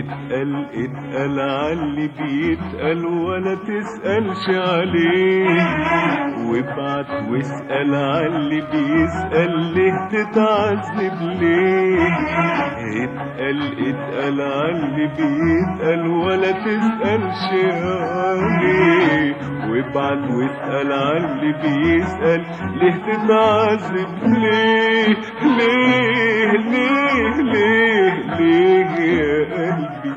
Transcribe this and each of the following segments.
اتقل اتقل عاللي بيتقل ولا تسألش عليه وابعت واسأل عاللي بيسأل ليه تتعذب ليه اتقل اتقل عاللي بيتقل ولا تسألش عليه وابعت واسأل عاللي بيسأل ليه تتعذب ليه ليه ليه ليه ليه يا قلبي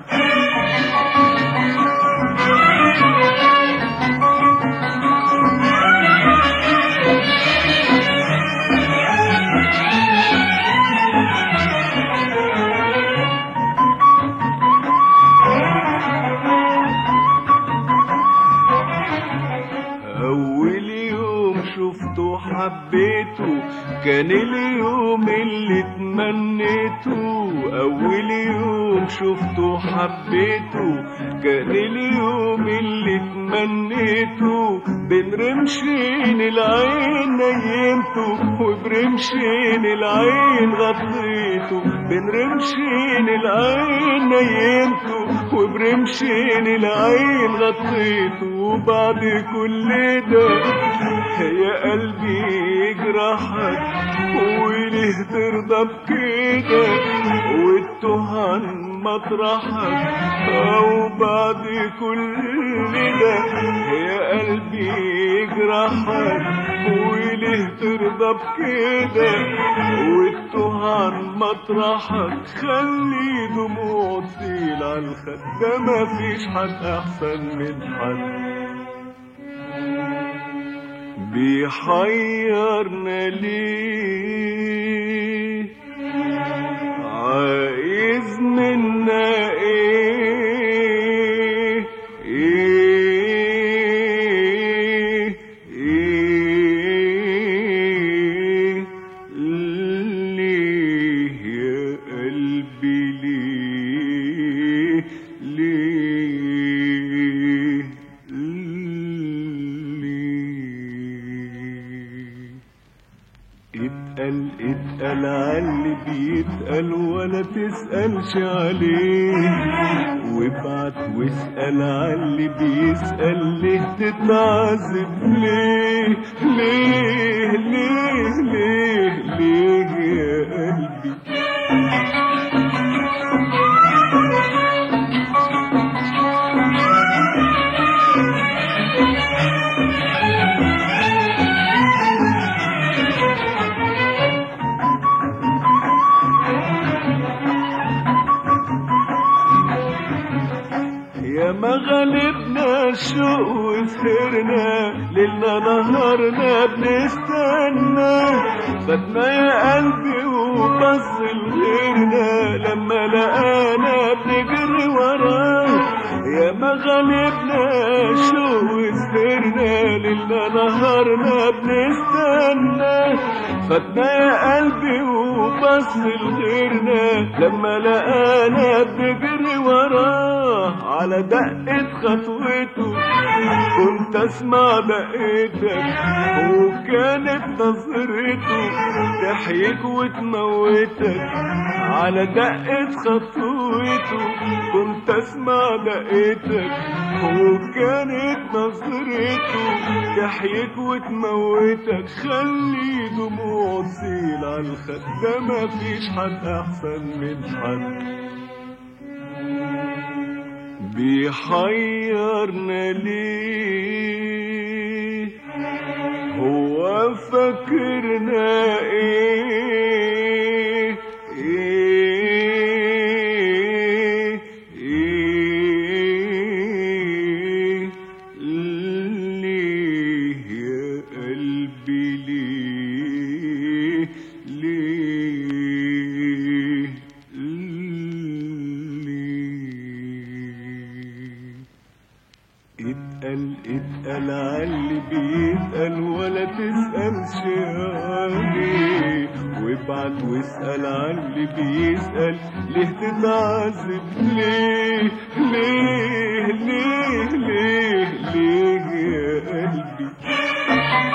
أول يوم شفته حبيته كان اليوم اللي تمنيته أول يوم شفته حبيته كان اليوم اللي تمنيته بين رمشين العين نيمته وبرمشين العين غطيته بين رمشين العين نيمته وبرمشين العين غطيته وبعد كل ده يا قلبي يجرحك وليه ترضى بكده والتهان مطرحك او بعد كل ده يا قلبي يجرحك وليه ترضى بكده والتهان مطرحك خلي دموع تسيل على الخد ده مفيش حد احسن من حد بيحيرنا ليه عايز منا ايه ايه ايه ليه يا قلبي ليه ليه ليه اتقل اتقل عاللي بيتقل ولا تسألش عليه وابعت واسأل عاللي بيسأل ليه تتعذب ليه ليه ليه ليه ليه يا قلبي يا ما غلبنا الشوق وسهرنا ليلنا نهارنا بنستنى فاتنا يا قلبي وبص لغيرنا لما لقانا بنجري وراه يا ما غلبنا الشوق وسهرنا ليلنا نهارنا بنستنى فاتنا يا قلبي وبص لغيرنا لما لقانا بنجري وراه على دقة خطوته كنت اسمع دقتك وكانت نظرته تحييك وتموتك على دقة خطوته كنت اسمع دقتك وكانت نظرته تحييك وتموتك خلي دموع تسيل على الخد ده مفيش حد احسن من حد بيحيرنا ليه هو فاكرنا ايه ايه ايه ليه يا قلبي ليه ليه ليه اتقل اتقل عاللي بيتقل ولا تسألش عليه وابعت واسأل عاللي بيسأل ليه تتعذب ليه ليه ليه ليه ليه يا قلبي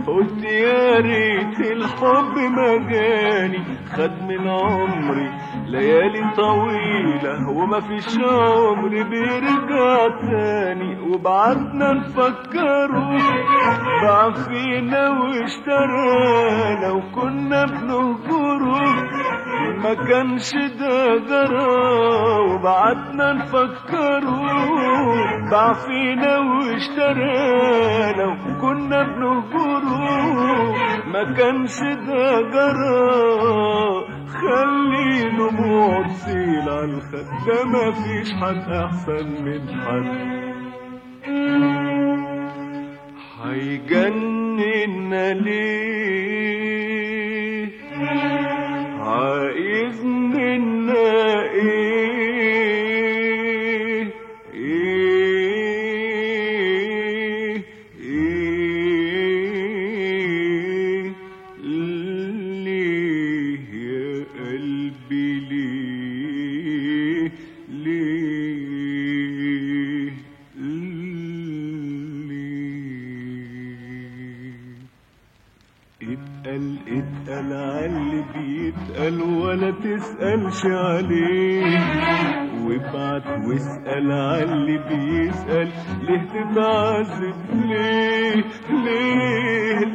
قلت يا ريت الحب ما جاني خد من عمري ليالي طويلة وما فيش عمر بيرجع تاني وبعدنا نفكره باع فينا واشترانا وكنا بنهجره ما كانش ده جرى وبعدنا نفكره باع فينا واشترانا وكنا بنهجره ما كانش ده جرى خلي دموع تسيل على الخد ده ما فيش حد احسن من حد هيجننا ليه عايز منا ايه ايه ايه ليه يا قلبي ليه ليه ليه اتقل اتقل عاللي بيتقل ولا تسألش عليه وابعت واسأل عاللي بيسأل ليه تتعذب ليه ليه